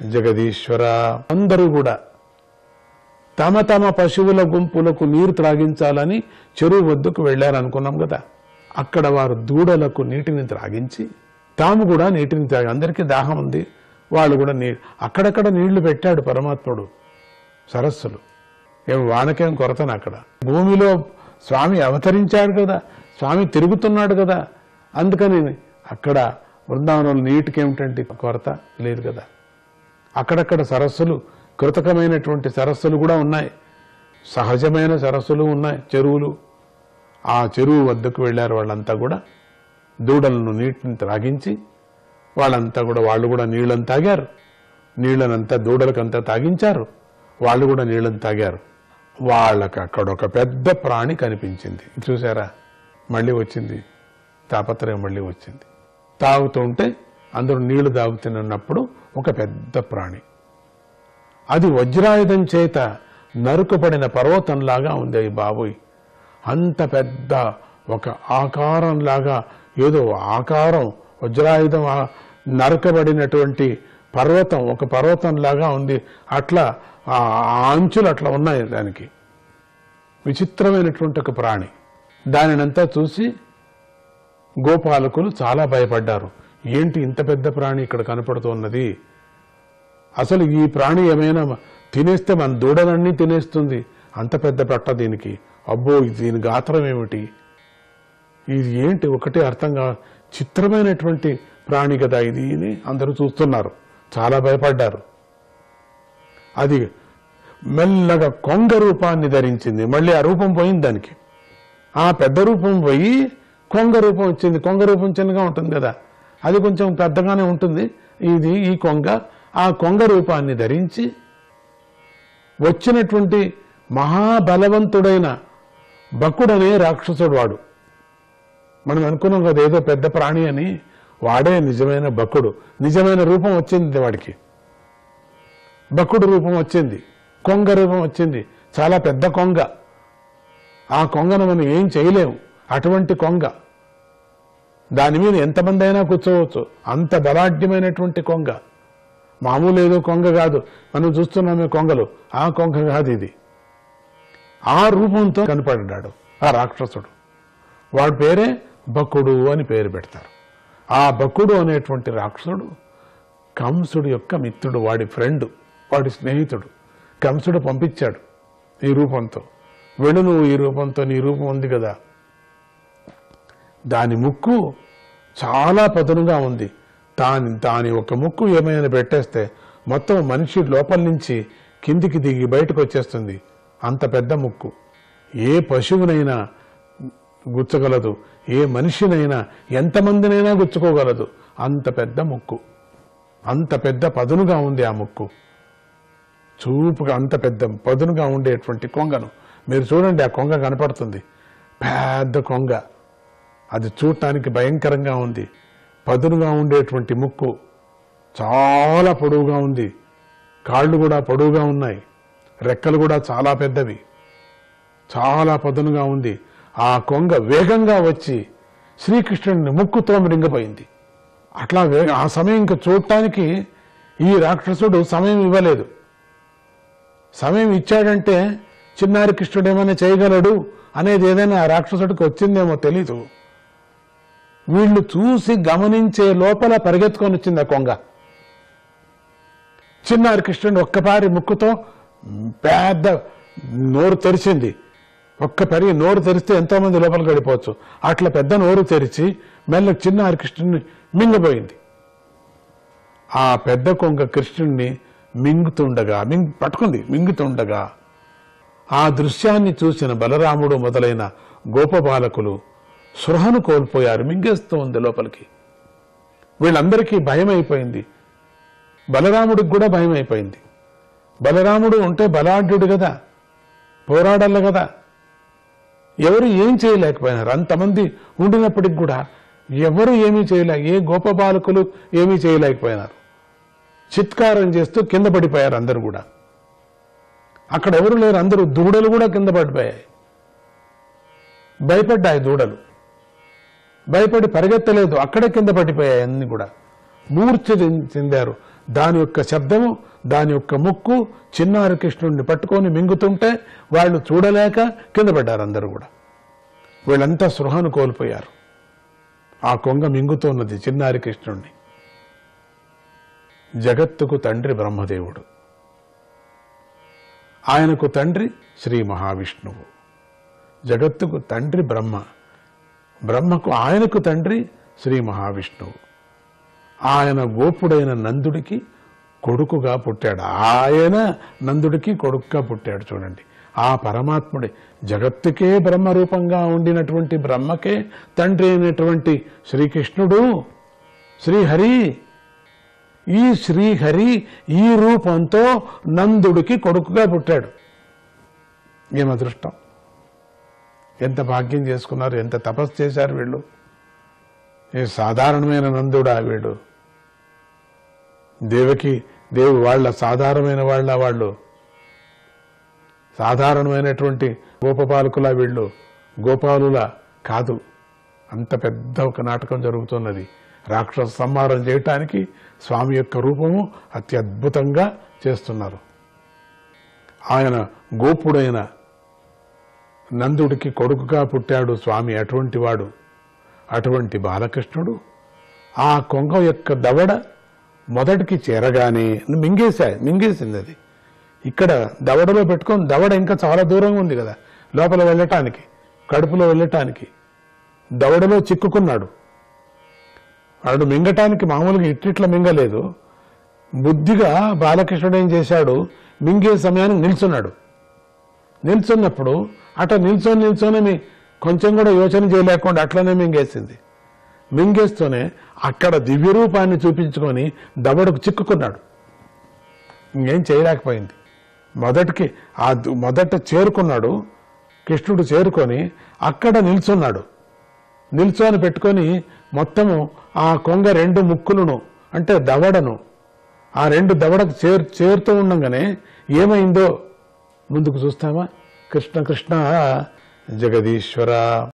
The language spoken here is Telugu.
జగదీశ్వర అందరూ కూడా తమ తమ పశువుల గుంపులకు నీరు త్రాగించాలని చెరువు వద్దకు వెళ్లారనుకున్నాం కదా అక్కడ వారు దూడలకు నీటిని త్రాగించి తాము కూడా నీటిని త్రాగి అందరికీ దాహం ఉంది వాళ్ళు కూడా నీ అక్కడక్కడ నీళ్లు పెట్టాడు పరమాత్ముడు సరస్సులు ఏం వానకేం కొరతన అక్కడ భూమిలో స్వామి అవతరించాడు కదా స్వామి తిరుగుతున్నాడు కదా అందుకని అక్కడ బృందావనంలో నీటికి ఏమిటంటే కొరత లేదు కదా అక్కడక్కడ సరస్సులు కృతకమైనటువంటి సరస్సులు కూడా ఉన్నాయి సహజమైన సరస్సులు ఉన్నాయి చెరువులు ఆ చెరువు వద్దకు వెళ్ళారు వాళ్ళంతా కూడా దూడలను నీటిని త్రాగించి వాళ్ళంతా కూడా వాళ్ళు కూడా నీళ్ళని తాగారు నీళ్ళనంతా దూడలకంతా తాగించారు వాళ్ళు కూడా నీళ్ళని తాగారు వాళ్ళకి అక్కడ ఒక పెద్ద ప్రాణి కనిపించింది చూసారా మళ్ళీ వచ్చింది తాపత్రయం మళ్ళీ వచ్చింది తాగుతుంటే అందరూ నీళ్లు తాగుతున్నప్పుడు ఒక పెద్ద ప్రాణి అది వజ్రాయుధం చేత నరుకబడిన పర్వతంలాగా ఉంది ఈ బాబోయ్ అంత పెద్ద ఒక ఆకారంలాగా ఏదో ఆకారం వజ్రాయుధం ఆ నరకబడినటువంటి పర్వతం ఒక పర్వతంలాగా ఉంది అట్లా ఆ ఆ అంచులు అట్లా ఉన్నాయి దానికి విచిత్రమైనటువంటి ఒక ప్రాణి దానినంతా చూసి గోపాలకులు చాలా భయపడ్డారు ఏంటి ఇంత పెద్ద ప్రాణి ఇక్కడ కనపడుతున్నది అసలు ఈ ప్రాణి ఏమైనా తినేస్తే మన దూడలన్నీ తినేస్తుంది అంత పెద్ద పట్ట దీనికి అబ్బో ఇది దీని గాత్రం ఏమిటి ఇది ఏంటి ఒకటి అర్థంగా చిత్రమైనటువంటి ప్రాణి కదా ఇది అని అందరూ చూస్తున్నారు చాలా భయపడ్డారు అది మెల్లగా కొంగ రూపాన్ని ధరించింది మళ్ళీ ఆ రూపం పోయింది దానికి ఆ పెద్ద రూపం పోయి కొంగ రూపం వచ్చింది కొంగ రూపం చిన్నగా ఉంటుంది కదా అది కొంచెం పెద్దగానే ఉంటుంది ఇది ఈ కొంగ ఆ కొంగ రూపాన్ని ధరించి వచ్చినటువంటి మహాబలవంతుడైన బకుడనే రాక్షసుడు వాడు మనం అనుకున్నాం కదా ఏదో పెద్ద ప్రాణి అని వాడే నిజమైన బకుడు నిజమైన రూపం వచ్చింది వాడికి బకుడు రూపం వచ్చింది కొంగ రూపం వచ్చింది చాలా పెద్ద కొంగ ఆ కొంగను మనం ఏం చేయలేము అటువంటి కొంగ దాని మీద ఎంతమంది అయినా కూర్చోవచ్చు అంత బలాఢ్యమైనటువంటి కొంగ మామూలు ఏదో కొంగ కాదు మనం చూస్తున్నామే కొంగలు ఆ కొంగ కాదు ఇది ఆ రూపంతో కనపడ్డాడు ఆ రాక్షసుడు వాడి పేరే బకుడు అని పేరు పెడతారు ఆ బకుడు అనేటువంటి రాక్షసుడు కంసుడు యొక్క మిత్రుడు వాడి ఫ్రెండ్ వాడి స్నేహితుడు కంసుడు పంపించాడు ఈ రూపంతో వెళ్ళు నువ్వు ఈ రూపంతో నీ రూపం ఉంది కదా దాని ముక్కు చాలా పదునుగా ఉంది దాని దాని ఒక ముక్కు ఏమైనా పెట్టేస్తే మొత్తం మనిషి లోపల నుంచి కిందికి దిగి బయటకు వచ్చేస్తుంది అంత పెద్ద ముక్కు ఏ పశువునైనా గుచ్చగలదు ఏ మనిషినైనా ఎంతమందినైనా గుచ్చుకోగలదు అంత పెద్ద ముక్కు అంత పెద్ద పదునుగా ఉంది ఆ ముక్కు చూపుగా అంత పెద్ద పదునుగా ఉండేటువంటి కొంగను మీరు చూడండి ఆ కొంగ కనపడుతుంది పెద్ద కొంగ అది చూడటానికి భయంకరంగా ఉంది పదునుగా ఉండేటువంటి ముక్కు చాలా పొడవుగా ఉంది కాళ్ళు కూడా పొడవుగా ఉన్నాయి రెక్కలు కూడా చాలా పెద్దవి చాలా పదునుగా ఉంది ఆ కొంగ వేగంగా వచ్చి శ్రీకృష్ణుడిని ముక్కుతో మృంగపోయింది అట్లా వేగ ఆ సమయం ఇంకా చూడటానికి ఈ రాక్షసుడు సమయం ఇవ్వలేదు సమయం ఇచ్చాడంటే చిన్నారి కృష్ణుడు ఏమైనా చేయగలడు అనేది ఏదైనా ఆ రాక్షసుడికి వచ్చిందేమో తెలీదు వీళ్ళు చూసి గమనించే లోపల పరిగెత్తుకొని వచ్చింది ఆ కొంగ చిన్నారి కృష్ణుడు ఒక్కపారి ముక్కుతో పెద్ద నోరు తెరిచింది ఒక్క పరి నోరు తెరిస్తే ఎంతో మంది లోపలికి గడిపోవచ్చు అట్లా పెద్ద నోరు తెరిచి మెల్ల చిన్నారి కృష్ణుడిని మింగబోయింది ఆ పెద్ద కొంగ కృష్ణుణ్ణి మింగుతుండగా మింగ్ పట్టుకుంది మింగుతుండగా ఆ దృశ్యాన్ని చూసిన బలరాముడు మొదలైన గోపబాలకులు సృహను కోల్పోయారు మింగేస్తూ ఉంది లోపలికి వీళ్ళందరికీ భయం అయిపోయింది బలరాముడికి కూడా భయం అయిపోయింది బలరాముడు ఉంటే బలాఢ్యుడు కదా పోరాడాలి కదా ఎవరు ఏం చేయలేకపోయినారు అంతమంది ఉండినప్పటికి కూడా ఎవరు ఏమీ చేయలే ఏ గోప బాలకులు ఏమీ చేయలేకపోయినారు చిత్కారం చేస్తూ కింద పడిపోయారు అందరూ కూడా అక్కడ ఎవరు లేరు అందరూ దూడలు కూడా కింద పడిపోయాయి భయపడ్డాయి దూడలు భయపడి పరిగెత్తలేదు అక్కడే కింద పడిపోయాయి అన్ని కూడా మూర్ఛ చెందారు దాని యొక్క శబ్దము దాని యొక్క ముక్కు చిన్నారి కృష్ణుడిని పట్టుకొని మింగుతుంటే వాళ్ళు చూడలేక కింద పడ్డారు అందరూ కూడా వీళ్ళంతా సృహను కోల్పోయారు ఆ కొంగ మింగుతున్నది చిన్నారి కృష్ణుణ్ణి జగత్తుకు తండ్రి బ్రహ్మదేవుడు ఆయనకు తండ్రి శ్రీ మహావిష్ణువు జగత్తుకు తండ్రి బ్రహ్మ బ్రహ్మకు ఆయనకు తండ్రి శ్రీ మహావిష్ణువు ఆయన గోపుడైన నందుడికి కొడుకుగా పుట్టాడు ఆయన నందుడికి కొడుకుగా పుట్టాడు చూడండి ఆ పరమాత్ముడి జగత్తుకే బ్రహ్మరూపంగా ఉండినటువంటి బ్రహ్మకే తండ్రి అయినటువంటి శ్రీకృష్ణుడు శ్రీహరి ఈ శ్రీహరి ఈ రూపంతో నందుడికి కొడుకుగా పుట్టాడు ఏం అదృష్టం ఎంత భాగ్యం చేసుకున్నారు ఎంత తపస్సు చేశారు వీళ్ళు ఏ సాధారణమైన నందుడా వీడు దేవకి దేవు వాళ్ళ సాధారణమైన వాళ్ళ వాళ్ళు సాధారణమైనటువంటి గోపపాలకుల వీళ్ళు గోపాలుల కాదు అంత పెద్ద ఒక నాటకం జరుగుతున్నది రాక్షస సంహారం చేయటానికి స్వామి యొక్క రూపము అత్యద్భుతంగా చేస్తున్నారు ఆయన గోపుడైన నందుడికి కొడుకుగా పుట్టాడు స్వామి అటువంటి వాడు అటువంటి బాలకృష్ణుడు ఆ కొంగ యొక్క దవడ మొదటికి చేరగానే మింగేసా మింగేసింది అది ఇక్కడ దవడలో పెట్టుకొని దవడ ఇంకా చాలా దూరంగా ఉంది కదా లోపల వెళ్ళటానికి కడుపులో వెళ్ళటానికి దవడలో చిక్కుకున్నాడు వాడు మింగటానికి మామూలుగా ఇట్టిట్ల మింగలేదు బుద్ధిగా బాలకృష్ణుడు ఏం చేశాడు మింగే సమయానికి నిల్చున్నాడు నిల్చున్నప్పుడు అట్లా నిల్చొని నిల్చొని మీ కొంచెం కూడా యోచన చేయలేకుండా అట్లనే మింగేసింది మింగేస్తూనే అక్కడ దివ్య రూపాన్ని చూపించుకొని దవడకు చిక్కుకున్నాడు ఇంకేం చేయలేకపోయింది మొదటికి ఆ దు- మొదట చేరుకున్నాడు కృష్ణుడు చేరుకొని అక్కడ నిల్చున్నాడు నిల్చొని పెట్టుకొని మొత్తము ఆ కొంగ రెండు ముక్కులను అంటే దవడను ఆ రెండు దవడకు చేరు చేరుతూ ఉండగానే ఏమైందో ముందుకు చూస్తామా కృష్ణ కృష్ణ జగదీశ్వర